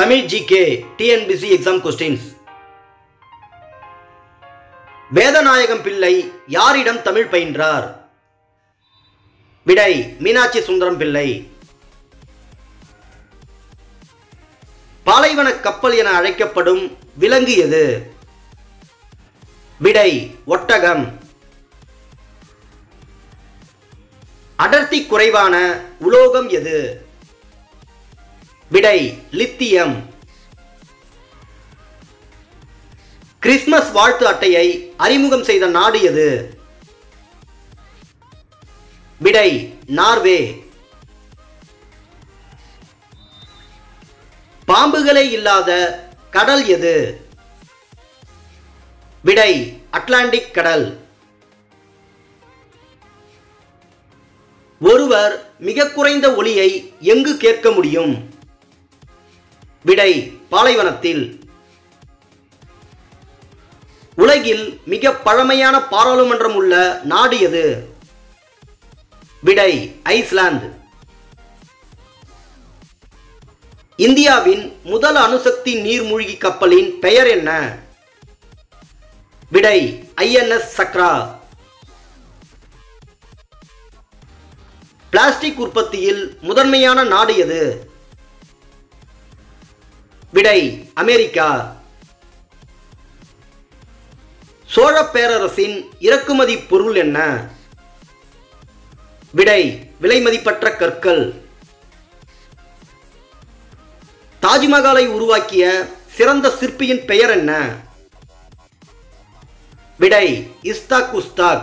Tamil GK TNPSC exam questions Vedanayakam Pillai யாரிடம் தமிழ் பயின்றார் விடை மீனாட்சி சுந்தரம் பிள்ளை பாலைவன கப்பல் என அழைக்கப்படும் விலங்கு எது விடை ஒட்டகம் அடர்த்தி குறைவான உலோகம் எது விடை லித்தியம் கிறிஸ்மஸ் வாழ்த்து அட்டையை அறிமுகம் செய்த நாடு எது விடை நார்வே பாம்புகளே இல்லாத கடல் எது விடை அட்லாண்டிக் கடல் ஒருவர் மிக குறைந்த ஒளியை எங்கு கேட்க முடியும் விடை பாலைவனத்தில் உலகில் மிக பழமையான பாராளுமன்றம் உள்ள நாடு எது விடை ஐஸ்லாந்து இந்தியாவின் முதல் அணுசக்தி நீர்மூழ்கி கப்பலின் பெயர் என்ன விடை ஐஎன்எஸ் சக்ரா பிளாஸ்டிக் உற்பத்தியில் முதன்மையான நாடு எது விடை அமெரிக்கா சோழ பேரரசின் இறக்குமதி பொருள் என்ன விடை விலைமதிப்பற்ற கற்கள் தாஜ்மஹாலை உருவாக்கிய சிறந்த சிற்பியின் பெயர் என்ன விடை இஸ்தாக் உஸ்தாக்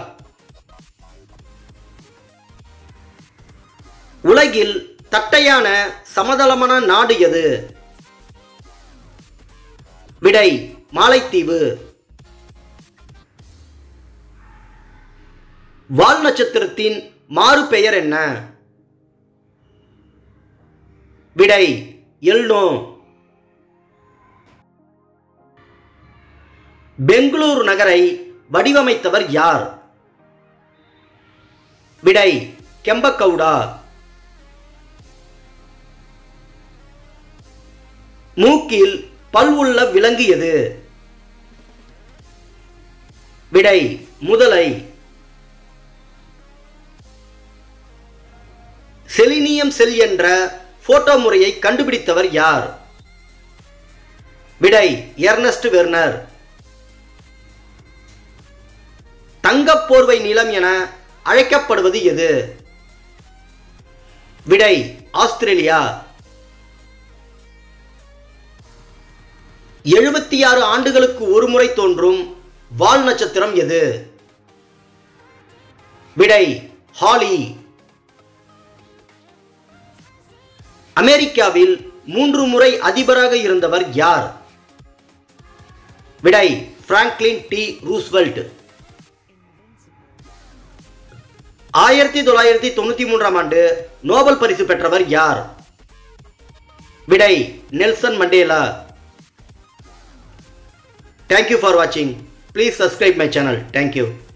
உலகில் தட்டையான சமதளமான நாடு எது விடை மாலைத்தீவு வால் நட்சத்திரத்தின் மாறு பெயர் என்ன விடை எல்னோ பெங்களூரு நகரை வடிவமைத்தவர் யார் விடை கெம்பகவுடா மூக்கில் பல் உள்ள விலங்கு எது விடை முதலை செலினியம் செல் என்ற போட்டோ முறையை கண்டுபிடித்தவர் யார் விடை எர்னஸ்ட் வெர்னர் தங்கப் போர்வை நிலம் என அழைக்கப்படுவது எது விடை ஆஸ்திரேலியா எழுபத்தி ஆறு ஆண்டுகளுக்கு ஒரு முறை தோன்றும் வால் நட்சத்திரம் எது விடை ஹாலி அமெரிக்காவில் மூன்று முறை அதிபராக இருந்தவர் யார் விடை பிராங்க்லின் டி ரூஸ்வெல்ட் ஆயிரத்தி தொள்ளாயிரத்தி தொண்ணூத்தி மூன்றாம் ஆண்டு நோபல் பரிசு பெற்றவர் யார் விடை நெல்சன் மண்டேலா தேங்க்யூ ஃபார் வாட்சிங் please subscribe my channel thank you